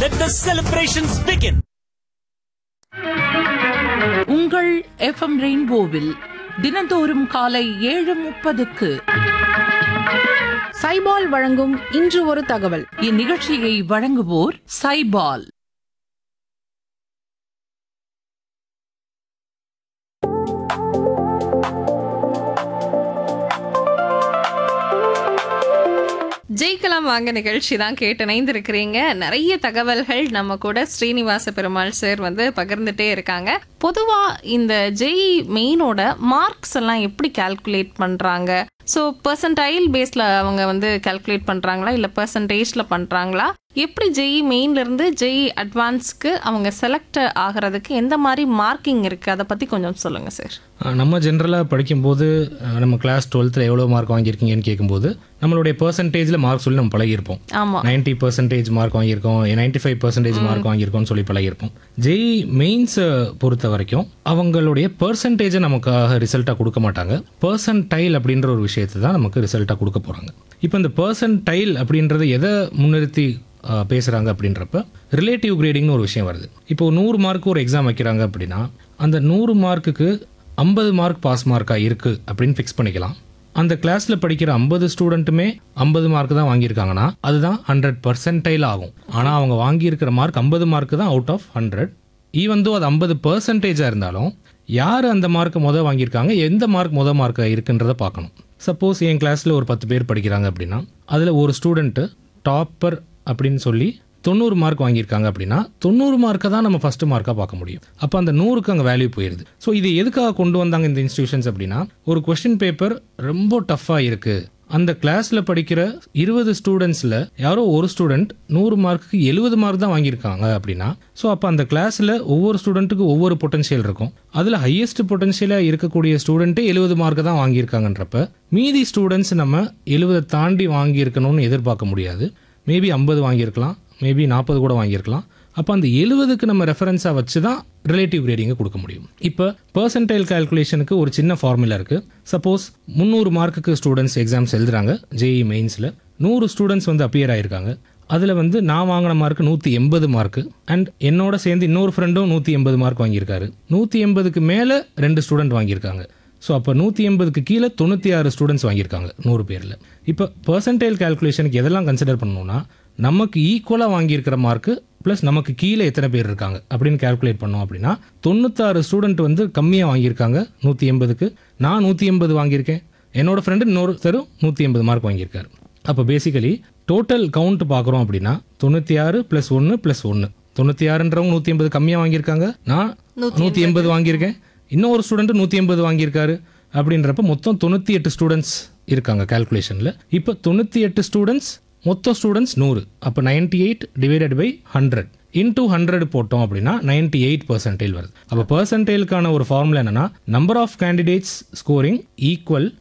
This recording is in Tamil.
Let the celebrations begin. உங்கள் எஃப்எம் ரெயின்போவில் தினந்தோறும் காலை ஏழு முப்பதுக்கு சைபால் வழங்கும் இன்று ஒரு தகவல் இந்நிகழ்ச்சியை வழங்குவோர் சைபால் ஜெயிக்கலாம் வாங்க நிகழ்ச்சி தான் கேட்டு இணைந்திருக்கிறீங்க நிறைய தகவல்கள் நம்ம கூட ஸ்ரீனிவாச பெருமாள் சார் வந்து பகிர்ந்துட்டே இருக்காங்க பொதுவா இந்த ஜெய் மெயினோட மார்க்ஸ் எல்லாம் எப்படி கால்குலேட் பண்றாங்க ஸோ பர்சன்டைல் பேஸ்ல அவங்க வந்து கால்குலேட் பண்றாங்களா இல்ல பர்சன்டேஜ்ல பண்றாங்களா எப்படி ஜெய் மெயின்ல இருந்து ஜெய் அட்வான்ஸ்க்கு அவங்க செலக்ட் ஆகிறதுக்கு எந்த மாதிரி மார்க்கிங் இருக்கு அதை பத்தி கொஞ்சம் சொல்லுங்க சார் அஹ் நம்ம ஜென்ரலாக படிக்கும்போது அஹ் நம்ம கிளாஸ் டுவெல்த்தில் எவ்வளோ மார்க் வாங்கியிருக்கீங்கன்னு கேட்கும்போது நம்மளுடைய பர்சன்டேஜில் மார்க் சொல்லி நம்ம பழகியிருப்போம் ஆமா நைன்ட்டி பர்சன்டேஜ் மார்க் வாங்கியிருக்கோம் நைன்ட்டி ஃபைவ் பர்சன்டேஜ் மார்க் வாங்கியிருக்கோம்னு சொல்லி பழகியிருப்போம் ஜெய் மெயின்ஸை பொறுத்த வரைக்கும் அவங்களுடைய பர்சன்டேஜை நமக்காக ரிசல்ட்டாக கொடுக்க மாட்டாங்க பர்சன்டைல் அப்படின்ற ஒரு விஷயத்தை தான் நமக்கு ரிசல்ட்டாக கொடுக்க போகிறாங்க இப்போ இந்த பர்சன்டைல் அப்படின்றது எதை முன்னிறுத்தி அஹ், பேசுறாங்க அப்படின்றப்ப ரிலேட்டிவ் கிரேடிங்னு ஒரு விஷயம் வருது இப்போ நூறு மார்க் ஒரு எக்ஸாம் வைக்கிறாங்க அப்படின்னா அந்த நூறு மார்க்குக்கு ஐம்பது மார்க் பாஸ் மார்க்காக இருக்குது அப்படின்னு ஃபிக்ஸ் பண்ணிக்கலாம் அந்த கிளாஸில் படிக்கிற ஐம்பது ஸ்டூடெண்ட்டுமே ஐம்பது மார்க் தான் வாங்கியிருக்காங்கன்னா அதுதான் ஹண்ட்ரட் பர்சன்டைல் ஆகும் ஆனால் அவங்க வாங்கியிருக்கிற மார்க் ஐம்பது மார்க் தான் out of hundred even though அது ஐம்பது பர்சன்டேஜாக இருந்தாலும் யார் அந்த மார்க் மொதல் வாங்கியிருக்காங்க எந்த மார்க் மொதல் மார்க் இருக்குன்றதை பார்க்கணும் சப்போஸ் என் கிளாஸில் ஒரு பத்து பேர் படிக்கிறாங்க அப்படின்னா அதில் ஒரு ஸ்டூடெண்ட்டு டாப்பர் அப்படின்னு சொல்லி தொண்ணூறு மார்க் வாங்கியிருக்காங்க அப்படின்னா தொண்ணூறு மார்க்கை தான் நம்ம ஃபஸ்ட்டு மார்க்காக பார்க்க முடியும் அப்போ அந்த நூறுக்கு அங்கே வேல்யூ போயிடுது ஸோ இது எதுக்காக கொண்டு வந்தாங்க இந்த இன்ஸ்டியூஷன்ஸ் அப்படின்னா ஒரு கொஸ்டின் பேப்பர் ரொம்ப டஃப்பாக இருக்குது அந்த கிளாஸில் படிக்கிற இருபது ஸ்டூடெண்ட்ஸில் யாரோ ஒரு ஸ்டூடெண்ட் நூறு மார்க்குக்கு எழுபது மார்க் தான் வாங்கியிருக்காங்க அப்படின்னா ஸோ அப்போ அந்த கிளாஸில் ஒவ்வொரு ஸ்டூடெண்ட்டுக்கு ஒவ்வொரு பொட்டன்ஷியல் இருக்கும் அதில் ஹையஸ்ட் பொட்டன்ஷியலாக இருக்கக்கூடிய ஸ்டூடெண்ட்டே எழுபது மார்க் தான் வாங்கியிருக்காங்கன்றப்ப மீதி ஸ்டூடெண்ட்ஸ் நம்ம எழுபதை தாண்டி வாங்கியிருக்கணும்னு எதிர்பார்க்க முடியாது மேபி ஐம்பது வாங்கியிருக்கலாம் மேபி நாற்பது கூட வாங்கியிருக்கலாம் அப்போ அந்த எழுபதுக்கு நம்ம ரெஃபரன்ஸாக வச்சு தான் ரிலேட்டிவ் கிரேடிங்கை கொடுக்க முடியும் இப்போ பர்சன்டைல் கால்குலேஷனுக்கு ஒரு சின்ன ஃபார்முலா இருக்குது சப்போஸ் முந்நூறு மார்க்குக்கு ஸ்டூடெண்ட்ஸ் எக்ஸாம்ஸ் எழுதுறாங்க ஜேஇ மெயின்ஸில் நூறு ஸ்டூடெண்ட்ஸ் வந்து அப்பியர் ஆயிருக்காங்க அதில் வந்து நான் வாங்கின மார்க் நூற்றி எண்பது மார்க்கு அண்ட் என்னோட சேர்ந்து இன்னொரு ஃப்ரெண்டும் நூற்றி எண்பது மார்க் வாங்கியிருக்காரு நூற்றி எண்பதுக்கு மேலே ரெண்டு ஸ்டூடெண்ட் வாங்கியிருக்காங்க ஸோ அப்போ நூற்றி எண்பதுக்கு கீழே தொண்ணூற்றி ஆறு ஸ்டூடெண்ட்ஸ் வாங்கியிருக்காங்க நூறு பேரில் இப்போ பர்சன்டைல் கால்குலேஷனுக்கு எதெல்லாம் கன்சிடர் பண்ணணும்னா நமக்கு ஈக்குவலாக வாங்கியிருக்கிற மார்க்கு ப்ளஸ் நமக்கு கீழே எத்தனை பேர் இருக்காங்க அப்படின்னு கால்குலேட் பண்ணோம் அப்படின்னா தொண்ணூத்தாறு ஸ்டூடெண்ட் வந்து கம்மியாக வாங்கியிருக்காங்க நூற்றி எண்பதுக்கு நான் நூற்றி எண்பது வாங்கியிருக்கேன் என்னோட ஃப்ரெண்டு இன்னொருத்தரும் நூற்றி எண்பது மார்க் வாங்கியிருக்காரு அப்போ பேசிக்கலி டோட்டல் கவுண்ட் பார்க்குறோம் அப்படின்னா தொண்ணூற்றி ஆறு ப்ளஸ் ஒன்று ப்ளஸ் ஒன்று தொண்ணூற்றி ஆறுன்றவங்க நூற்றி எண்பது கம்மியாக வாங்கியிருக்காங்க நான் நூற்றி எண்பது வாங்கியிருக்கேன் இன்னொரு ஸ்டூடெண்ட் நூற்றி எண்பது வாங்கியிருக்காரு அப்படின்றப்ப மொத்தம் தொண்ணூற்றி எட்டு ஸ்டூடெண்ட்ஸ் இருக்காங்க கால்குலேஷனில் இப்போ தொண்ணூற்றி எட்டு ஸ்டூடெண்ட்ஸ் மொத்த ஸ்டூடெண்ட்ஸ் நூறு அப்போ ninety eight divided by hundred into hundred போட்டோம் அப்படின்னா நைன்டி எயிட் பர்சன்டேஜ் வருது அப்போ பர்சன்டேலுக்கான ஒரு ஃபார்முலா என்னன்னா number of candidates scoring equal